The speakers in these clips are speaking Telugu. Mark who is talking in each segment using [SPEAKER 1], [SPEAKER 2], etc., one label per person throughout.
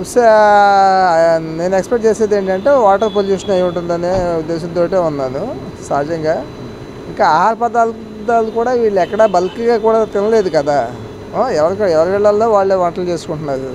[SPEAKER 1] బహుశా నేను ఎక్స్పెక్ట్ చేసేది ఏంటంటే వాటర్ పొల్యూషన్ అయి ఉంటుందనే ఉద్దేశంతో ఉన్నాను సహజంగా ఇంకా ఆహార పదార్థాలు కూడా వీళ్ళు ఎక్కడా బల్క్గా కూడా తినలేదు కదా ఆ, ఎవరికి ఎవరి వీళ్ళల్లో వాళ్ళే వంటలు చేసుకుంటున్నారు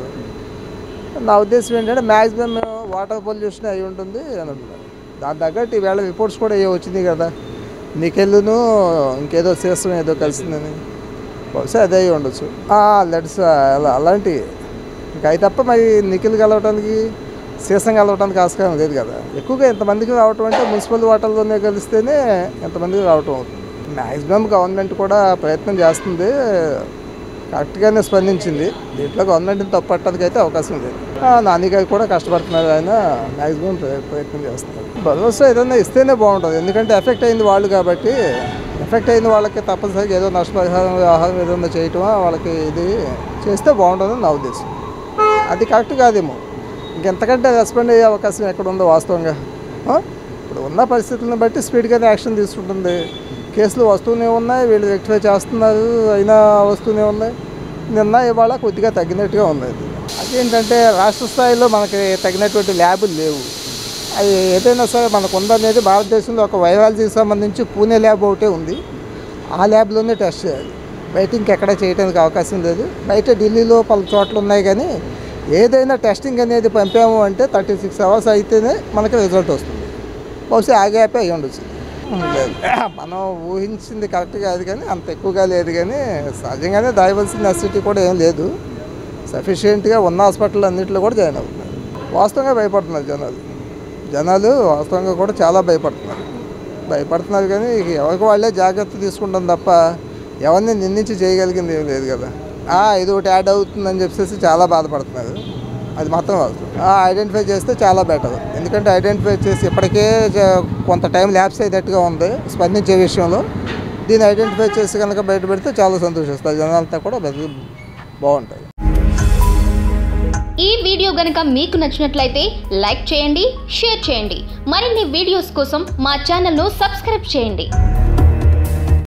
[SPEAKER 1] నా ఉద్దేశం ఏంటంటే మ్యాక్సిమం వాటర్ పొల్యూషన్ అయి ఉంటుంది అని అంటున్నారు దాని తగ్గట్టు ఈవేళ రిపోర్ట్స్ కూడా ఏ వచ్చినాయి కదా నికెల్ను ఇంకేదో సీసం ఏదో కలిసిందని బహుశా అదే అయి ఉండొచ్చు లెట్స్ అలా అలాంటివి ఇంకా అవి తప్ప మరి నిఖిల్ కలవటానికి సీసం కలవటానికి ఆస్కారం లేదు కదా ఎక్కువగా ఎంతమందికి రావటం అంటే మున్సిపల్ వాటర్లోనే కలిస్తేనే ఎంతమందికి రావటం అవుతుంది మ్యాక్సిమం గవర్నమెంట్ కూడా ప్రయత్నం చేస్తుంది కరెక్ట్గానే స్పందించింది దీంట్లో గవర్నమెంట్ని తప్పట్టడానికి అయితే అవకాశం లేదు ఆ, నాని గారు కూడా కష్టపడుతున్నారు ఆయన మ్యాక్సిమం ప్ర- ప్రయత్నం చేస్తున్నారు భరోసా ఏదైనా ఇస్తేనే బాగుంటుంది ఎందుకంటే ఎఫెక్ట్ అయింది వాళ్ళు కాబట్టి ఎఫెక్ట్ అయిన వాళ్ళకి తప్పనిసరిగా ఏదో నష్టపరిహారం వ్యవహారం ఏదైనా చేయటమా వాళ్ళకి ఇది చేస్తే బాగుంటుందని నా ఉద్దేశం అది కరెక్ట్ కాదేమో ఇంకెంతకంటే రెస్పాండ్ అయ్యే అవకాశం ఎక్కడ ఉందో వాస్తవంగా ఆ? ఇప్పుడు ఉన్న పరిస్థితులను బట్టి స్పీడ్గానే యాక్షన్ తీసుకుంటుంది కేసులు వస్తూనే ఉన్నాయి వీళ్ళు రెక్టిఫై చేస్తున్నారు అయినా వస్తూనే ఉన్నాయి నిన్న ఇవాళ కొద్దిగా తగ్గినట్టుగా ఉంది అది అదేంటంటే రాష్ట్ర స్థాయిలో మనకి తగినటువంటి ల్యాబులు లేవు అవి ఏదైనా సరే మనకు ఉందనేది భారతదేశంలో ఒక వైరాలజీకి సంబంధించి పూణే ల్యాబ్ ఒకటే ఉంది ఆ ల్యాబ్లోనే టెస్ట్ చేయాలి బయట ఇంకెక్కడ చేయడానికి అవకాశం లేదు బయట ఢిల్లీలో పలు చోట్ల ఉన్నాయి కానీ ఏదైనా టెస్టింగ్ అనేది పంపాము అంటే థర్టీ సిక్స్ అవర్స్ అయితేనే మనకి రిజల్ట్ వస్తుంది బహుశా ఆ గ్యాపే అయ్యి ఉండొచ్చు లేదు మనం ఊహించింది కరెక్ట్ కాదు కానీ అంత ఎక్కువగా లేదు కానీ సహజంగానే దాయవలసిన నెసిటీ కూడా ఏం లేదు సఫిషియెంట్గా ఉన్న హాస్పిటల్ అన్నింటిలో కూడా జాయిన్ అవుతున్నారు వాస్తవంగా భయపడుతున్నారు జనాలు జనాలు వాస్తవంగా కూడా చాలా భయపడుతున్నారు భయపడుతున్నారు కానీ ఇక ఎవరికి వాళ్ళే జాగ్రత్త తీసుకుంటాం తప్ప ఎవరిని నిందించి చేయగలిగింది ఏం లేదు కదా ఆ, ఇది ఒకటి యాడ్ అవుతుందని చెప్పేసి చాలా బాధపడుతున్నారు అది మాత్రం వాస్తవం ఐడెంటిఫై చేస్తే చాలా బెటర్ ఎందుకంటే ఐడెంటిఫై చేసి ఇప్పటికే జ- కొంత టైం ల్యాబ్స్ అయ్యేటట్టుగా ఉంది స్పందించే విషయంలో దీన్ని ఐడెంటిఫై చేసి కనుక బయట పెడితే చాలా సంతోషిస్తారు జనాలంతా కూడా బతికి బాగుంటుంది
[SPEAKER 2] ఈ వీడియో గనుక మీకు నచ్చినట్లయితే లైక్ చేయండి షేర్ చేయండి మరిన్ని వీడియోస్ కోసం మా ఛానల్ను సబ్స్క్రైబ్ చేయండి